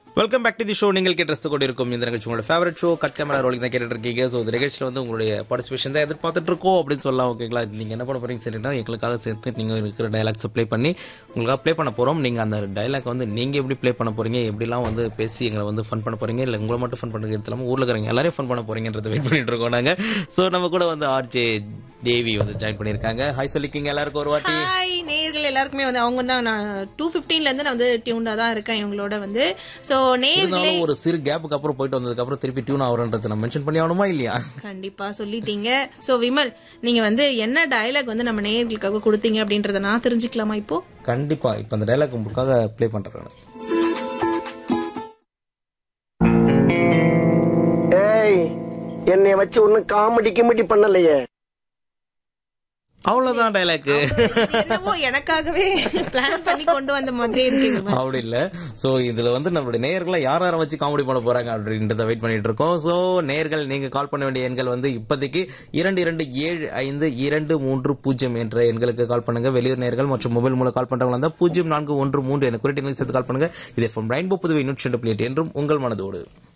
Welcome back to the show நீங்கள் கேட்டு கொண்டிருக்கும் இந்த நிகழ்ச்சி உங்களோட favourite show cut camera rolling தான் கேட்டுட்டு இருக்கீங்க ஸோ இந்த நிகழ்ச்சியில் வந்து உங்களுடைய பார்ட்டிசிபேஷன் தான் எதிர்பார்த்துட்டு இருக்கோம் அப்படின்னு சொல்லலாம் ஓகேங்களா நீங்க என்ன பண்ண போறீங்க சரினா எங்களுக்காக சேர்த்து நீங்க இருக்கிற டைலாக்ஸ் ப்ளே பண்ணி உங்களுக்காக ப்ளே பண்ண போறோம் நீங்க அந்த டைலாக் வந்து நீங்க எப்படி ப்ளே பண்ண போறீங்க எப்படிலாம் வந்து பேசி எங்களை வந்து ஃபன் பண்ண போறீங்க இல்ல உங்களை மட்டும் ஃபன் பண்ணுறது இல்லாமல் ஊர்ல இருக்கிறவங்க எல்லாரையும் ஃபன் பண்ண போறீங்கன்றத வெயிட் பண்ணிட்டு இருக்கோம் நாங்க ஸோ நம்ம கூட வந்து ஆர்ஜே தேவி வந்து ஜாயின் பண்ணியிருக்காங்க ஹாய் சொல்லிக்கிங்க எல்லாருக்கும் ஒரு வாட்டி ஹாய் நேர்கள் எல்லாருக்குமே வந்து அவங்க தான் நான் டூ ஃபிஃப்டீன்ல இருந்து நான் வந்து டியூன்டா தான் இருக்கேன் இவங்களோட வந்து சோ நேர்களே இருந்தாலும் ஒரு சிறு கேப்புக்கு அப்புறம் போயிட்டு வந்ததுக்கு அப்புறம் திருப்பி டியூன் ஆகிறன்றதை நம்ம மென்ஷன் பண்ணி ஆகணுமா இல்லையா கண்டிப்பா சொல்லிட்டீங்க சோ விமல் நீங்க வந்து என்ன டயலாக் வந்து நம்ம நேர்களுக்காக கொடுத்தீங்க அப்படின்றத நான் தெரிஞ்சுக்கலாமா இப்போ கண்டிப்பா இப்ப அந்த டைலாக் உங்களுக்காக ப்ளே பண்றேன் ஏய் என்னைய வச்சு ஒன்னும் காமெடி கிமெடி பண்ணலையே அவ்வளவுதான் டைலாக் என்னவோ எனக்காகவே பிளான் பண்ணி கொண்டு வந்த மாதிரி இருக்கு விமல். அப்படி இல்ல சோ இதுல வந்து நம்மளுடைய நேயர்களை யார் யாரை வச்சு காமெடி பண்ண போறாங்க அப்படின்றத வெயிட் பண்ணிட்டு இருக்கோம் சோ நேயர்கள் நீங்க கால் பண்ண வேண்டிய எண்கள் வந்து இப்போதைக்கு இரண்டு இரண்டு ஏழு ஐந்து இரண்டு மூன்று பூஜ்ஜியம் என்ற எண்களுக்கு கால் பண்ணுங்க வெளியூர் நேயர்கள் மற்றும் மொபைல் மூலம் கால் பண்றவங்க இருந்தா பூஜ்ஜியம் நான்கு ஒன்று மூன்று என குறிப்பிட்ட எண்களுக்கு சேர்த்து கால் பண்ணுங்க இதே ஃபோன் ரெயின்போ புதுவை நூற்றி ரெண்டு புள்ளி எட்டு என்றும் உங்கள் மனதோடு